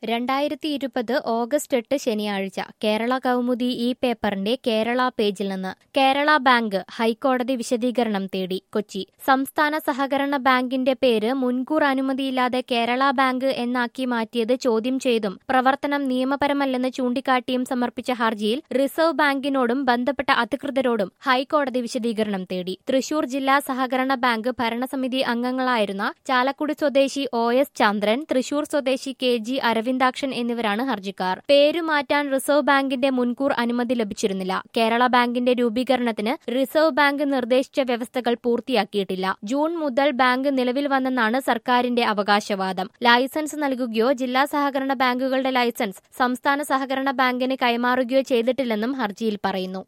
രണ്ടായിരത്തി ഇരുപത് ഓഗസ്റ്റ് എട്ട് ശനിയാഴ്ച കേരള കൗമുദി ഈ പേപ്പറിന്റെ കേരള പേജിൽ നിന്ന് കേരള ബാങ്ക് ഹൈക്കോടതി വിശദീകരണം തേടി കൊച്ചി സംസ്ഥാന സഹകരണ ബാങ്കിന്റെ പേര് മുൻകൂർ അനുമതിയില്ലാതെ കേരള ബാങ്ക് എന്നാക്കി മാറ്റിയത് ചോദ്യം ചെയ്തും പ്രവർത്തനം നിയമപരമല്ലെന്ന് ചൂണ്ടിക്കാട്ടിയും സമർപ്പിച്ച ഹർജിയിൽ റിസർവ് ബാങ്കിനോടും ബന്ധപ്പെട്ട അധികൃതരോടും ഹൈക്കോടതി വിശദീകരണം തേടി തൃശൂർ ജില്ലാ സഹകരണ ബാങ്ക് ഭരണസമിതി അംഗങ്ങളായിരുന്ന ചാലക്കുടി സ്വദേശി ഒ എസ് ചന്ദ്രൻ തൃശൂർ സ്വദേശി കെ ജി അരവിന്ദാക്ഷൻ എന്നിവരാണ് ഹർജിക്കാർ പേരുമാറ്റാൻ റിസർവ് ബാങ്കിന്റെ മുൻകൂർ അനുമതി ലഭിച്ചിരുന്നില്ല കേരള ബാങ്കിന്റെ രൂപീകരണത്തിന് റിസർവ് ബാങ്ക് നിർദ്ദേശിച്ച വ്യവസ്ഥകൾ പൂർത്തിയാക്കിയിട്ടില്ല ജൂൺ മുതൽ ബാങ്ക് നിലവിൽ വന്നെന്നാണ് സർക്കാരിന്റെ അവകാശവാദം ലൈസൻസ് നൽകുകയോ ജില്ലാ സഹകരണ ബാങ്കുകളുടെ ലൈസൻസ് സംസ്ഥാന സഹകരണ ബാങ്കിന് കൈമാറുകയോ ചെയ്തിട്ടില്ലെന്നും ഹർജിയിൽ പറയുന്നു